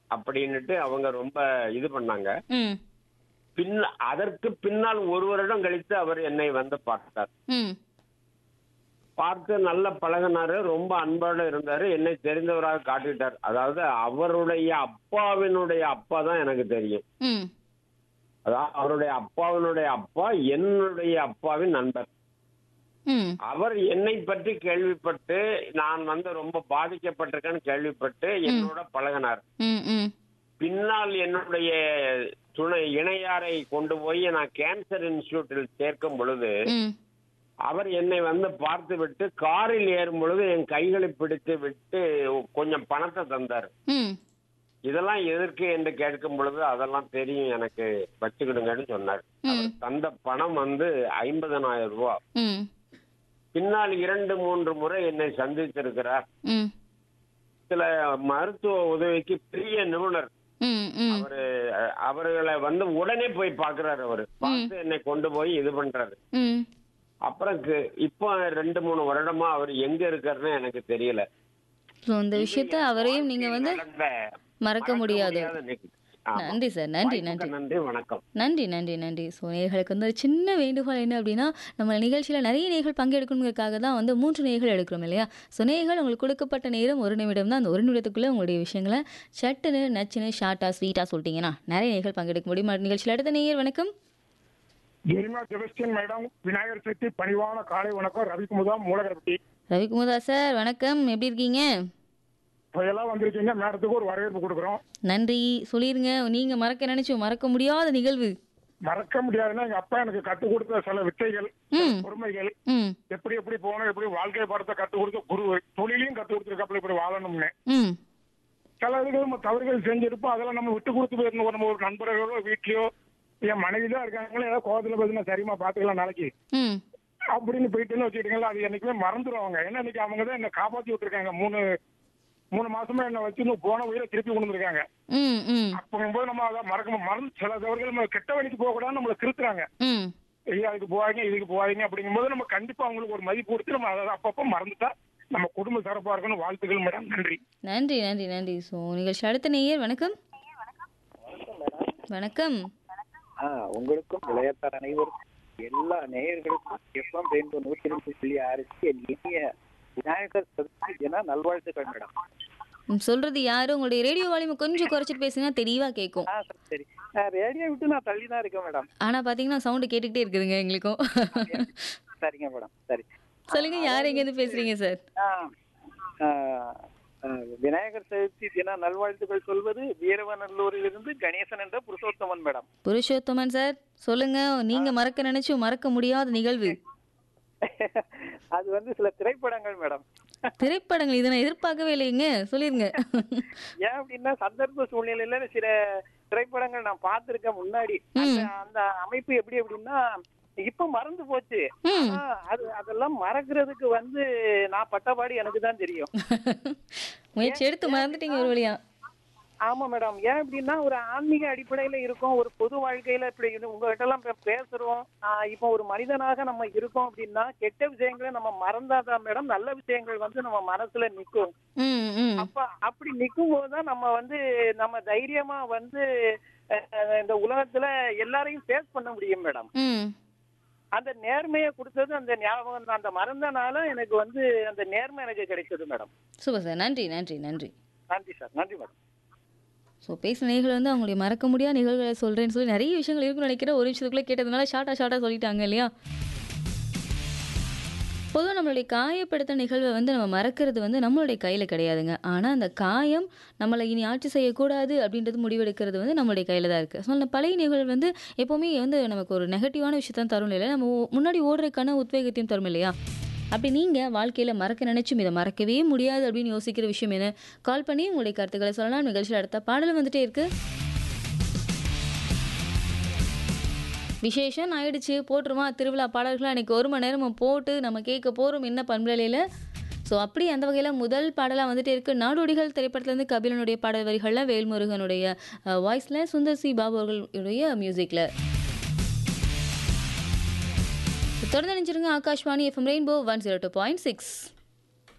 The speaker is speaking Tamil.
அப்படின்னுட்டு அவங்க ரொம்ப இது பண்ணாங்க ம் பின் அதற்கு பின்னால் ஒரு வருடம் கழித்து அவர் என்னை வந்து பார்த்தார் ம் பார்த்து நல்ல பழகினாரு ரொம்ப அன்போடு இருந்தாரு என்னை தெரிந்தவராக காட்டிட்டார் அதாவது அவருடைய அப்பாவினுடைய அப்பா தான் எனக்கு தெரியும் ம் அதாவது அவருடைய அப்பாவினுடைய அப்பா என்னுடைய அப்பாவின் நண்பர் ம் அவர் என்னை பற்றி கேள்விப்பட்டு நான் வந்து ரொம்ப பாதிக்கப்பட்டிருக்கேன்னு கேள்விப்பட்டு என்னோட பழகினார் ம் ம் பின்னால் என்னுடைய துணை இணையாரை கொண்டு போய் நான் கேன்சர் இன்ஸ்டிடியூட்டில் சேர்க்கும் பொழுது ம் அவர் என்னை வந்து பார்த்து விட்டு காரில் ஏறும் பொழுது என் கைகளை பிடித்து விட்டு கொஞ்சம் பணத்தை தந்தார் ம் இதெல்லாம் எதற்கு என்று கேட்கும் பொழுது அதெல்லாம் தெரியும் எனக்கு வச்சுக்கிடுங்கன்னு சொன்னார் அவர் தந்த பணம் வந்து ஐம்பதனாயிரம் ரூபாய் ம் பின்னால் இரண்டு மூன்று முறை என்னை சந்தித்திருக்கிறார் ம் சில மருத்துவ உதவிக்கு பெரிய நிபுணர் ம் ம் அவரு அஹ், அவர்களை வந்து உடனே போய் பாக்குறாரு அவரு பார்த்து என்னை கொண்டு போய் இது பண்றாரு ம் அப்புறம் கு- இப்போ ரெண்டு மூணு வருடமா அவர் எங்க இருக்காருன்னு எனக்கு தெரியல ஸோ இந்த விஷயத்த அவரையும் நீங்க வந்து நடந்த மறக்க முடியாது நிகழ்ச்சி. ஆமா. நன்றி சார் நன்றி நன்றி வாய்ப்புக்கு நன்றி வணக்கம் நன்றி நன்றி நன்றி ஸோ நேர்களுக்கு வந்து ஒரு சின்ன வேண்டுகோள் என்ன அப்படின்னா நம்ம நிகழ்ச்சியில் நிறைய நேர்கள் பங்கெடுக்கணுங்கிறதுக்காக தான் வந்து மூன்று நேர்கள் எடுக்கிறோம் இல்லையா ஸோ நேர்கள் உங்களுக்கு கொடுக்கப்பட்ட நேரம் ஒரு நிமிடம் தான் அந்த ஒரு நிமிடத்துக்குள்ளே உங்களுடைய விஷயங்களை சட்டுன்னு நச்சுன்னு ஷார்ட்டாக ஸ்வீட்டாக சொல்லிட்டீங்கன்னா நிறைய நேர்கள் பங்கெடுக்க முடியும் நிகழ்ச்சியில் அடுத்த நேயர் வணக்கம் ஜெரிமா செபஸ்டியன் மேடம் விநாயகர் சதுர்த்தி பணிவான காலை வணக்கம் ரவிக்குமுதா மூலகரப்பட்டி ரவிக்குமுதா சார் வணக்கம் எப்படி இருக்கீங்க இப்ப வந்திருக்கீங்க மேடத்துக்கு ஒரு வரவேற்பு கொடுக்குறோம் நன்றி சொல்லிடுங்க நீங்கள் மறக்க நினைச்சோம் மறக்க முடியாத நிகழ்வு மறக்க முடியாதுன்னா எங்க அப்பா எனக்கு கத்துக் கொடுத்த சில வித்தைகள் ம். பொறுமைகள் ம் எப்படி எப்படி போகணும் எப்படி வாழ்க்கை பாடத்தை கத்துக் கொடுத்த குரு தொழிலையும் கத்துக் கொடுத்துருக்காப்புல இப்படி வாழணும்னு ம் சில இதுகள் நம்ம தவறுகள் செஞ்சிருப்போம் அதெல்லாம் நம்ம விட்டு கொடுத்து போயிருந்தோம் நம்ம ஒரு நண்பர்களோ வீட்லயோ என் மனைவி தான் இருக்காங்களோ ஏதோ கோவத்துல பார்த்தீங்கன்னா சரிமா பாத்துக்கலாம் நாளைக்கு ம் அப்படின்னு போயிட்டுன்னு வச்சுக்கிட்டீங்களா அது என்னைக்குமே மறந்துடுவாங்க ஏன்னா இன்னைக்கு அவங்க தான் என்ன காப்பாத்தி விட்டுருக்காங்க மூணு மூணு மாசமா என்ன வச்சு இன்னும் போன உயிரை திருப்பி கொண்டு வந்திருக்காங்க ம் ம் அப்போது நம்ம அதை மறக்க மறந்து சில தவறுகள் நம்ம கெட்ட வழிக்கு போக கூடாது நம்மளை திருத்துறாங்க ம் ஐயா அதுக்கு போவாங்க இதுக்கு போவாதீங்க அப்படிங்கும்போது நம்ம கண்டிப்பா அவங்களுக்கு ஒரு மதிப்பு கொடுத்து நம்ம அதை அப்பப்போ மறந்துட்டா நம்ம குடும்ப சிறப்பா இருக்கணும் வாழ்த்துக்கள் மேடம் நன்றி நன்றி நன்றி நன்றி ஸோ நிகழ்ச்சி அடுத்த நேயர் வணக்கம் வணக்கம் ஆ உங்களுக்கும் விளையாட்டார் அனைவருக்கும் எல்லா நேயர்களுக்கும் எஃப்எம் ரெண்டு நூத்தி ரெண்டு புள்ளி ஆறுக்கு என் இனிய விநாயகர் சதுர்த்தி தின நல்வாழ்த்துக்கள் மேடம் ம், சொல்றது யாரு உங்களுடைய ரேடியோ வால்யூம் கொஞ்சம் குறைச்சிட்டு பேசுனா தெளிவா கேட்கும் ஆ சரி சரி ரேடியோ விட்டு நான் தள்ளி தான் இருக்கேன் மேடம் ஆனா பாத்தீங்கன்னா சவுண்டு கேட்டுக்கிட்டே இருக்குதுங்க எங்களுக்கும் சரிங்க மேடம் சரி சொல்லுங்க யார் எங்க இருந்து பேசுறீங்க சார் ஆ, ஆ, ஆ, விநாயகர் சதுர்த்தி தின நல்வாழ்த்துக்கள் சொல்வது வீரவநல்லூரிலிருந்து கணேசன் என்ற புருஷோத்தமன் மேடம் புருஷோத்தமன் சார் சொல்லுங்க நீங்க மறக்க நினைச்சும் மறக்க முடியாத நிகழ்வு அது வந்து சில திரைப்படங்கள் மேடம் திரைப்படங்கள் இதை நான் எதிர்பார்க்கவே இல்லைங்க சொல்லிருங்க ஏன் அப்படின்னா சந்தர்ப்ப சூழ்நிலையில சில திரைப்படங்கள் நான் பார்த்திருக்கேன் முன்னாடி அந்த அந்த அமைப்பு எப்படி அப்படின்னா இப்ப மறந்து போச்சு ம். ஆனா, அது அதெல்லாம் மறக்கிறதுக்கு வந்து நான் பட்டபாடு எனக்கு தான் தெரியும் முயற்சி எடுத்து மறந்துட்டீங்க ஒரு வழியா ஆமா மேடம் ஏன் அப்படின்னா ஒரு ஆன்மீக அடிப்படையில இருக்கும் ஒரு பொது வாழ்க்கையில இப்படி இது உங்ககிட்ட எல்லாம் இப்ப பேசுறோம் ஆஹ் இப்போ ஒரு மனிதனாக நம்ம இருக்கோம் அப்படின்னா கெட்ட விஷயங்களை நம்ம மறந்தாதான் மேடம் நல்ல விஷயங்கள் வந்து நம்ம மனசுல நிக்கும் ம் ம் அப்ப அப்படி நிக்கும் போதுதான் நம்ம வந்து நம்ம தைரியமா வந்து அஹ், இந்த உலகத்துல எல்லாரையும் ஃபேஸ் பண்ண முடியும் மேடம் ம் அந்த நேர்மையை கொடுத்தது அந்த ஞாபகம் தான். அந்த மறந்தனால எனக்கு வந்து அந்த நேர்மை எனக்கு கிடைச்சது மேடம் சூப்பர் சார் நன்றி நன்றி நன்றி நன்றி சார் நன்றி மேடம் ஸோ பேசின நேர்கள் வந்து அவங்களுடைய மறக்க முடியாத நிகழ்வுகளை சொல்கிறேன்னு சொல்லி நிறைய விஷயங்கள் இருக்குன்னு நினைக்கிறேன் ஒரு நிமிஷத்துக்குள்ளே கேட்டதுனால ஷார்ட்டாக ஷார்ட்டாக சொல்லிட்டாங்க இல்லையா பொதுவாக நம்மளுடைய காயப்படுத்த நிகழ்வை வந்து நம்ம மறக்கிறது வந்து நம்மளுடைய கையில் கிடையாதுங்க ஆனால் அந்த காயம் நம்மளை இனி ஆட்சி செய்யக்கூடாது அப்படின்றது முடிவெடுக்கிறது வந்து நம்மளுடைய கையில் தான் இருக்குது ஸோ அந்த பழைய நிகழ்வு வந்து எப்போவுமே வந்து நமக்கு ஒரு நெகட்டிவான விஷயத்தான் தரும் இல்லையா நம்ம ஓ- முன்னாடி ஓடுறதுக்கான உத்வேகத்தையும் தரும் இல்லையா அப்படி நீங்கள் வாழ்க்கையில் மறக்க நினைச்சும் இதை மறக்கவே முடியாது அப்படின்னு யோசிக்கிற விஷயம் என்ன கால் பண்ணி உங்களுடைய கருத்துக்களை சொல்லலாம் நிகழ்ச்சியில் அடுத்த பாடல் வந்துட்டே இருக்கு விசேஷம் ஆயிடுச்சு போட்டுருமா திருவிழா பாடல்களாக அன்றைக்கி ஒரு மணி நேரம் போட்டு நம்ம கேட்க போகிறோம் என்ன பண்பலையில் ஸோ அப்படி அந்த வகையில் முதல் பாடலாக வந்துட்டே இருக்கு நாடோடிகள் திரைப்படத்துலேருந்து கபிலனுடைய பாடல் வரிகளில் வேல்முருகனுடைய வாய்ஸில் சுந்தர் சி பாபு அவர்களுடைய மியூசிக்கில் தொடர்ந்து நினைச்சிருங்க Akashvani FM rainbow one zero two point six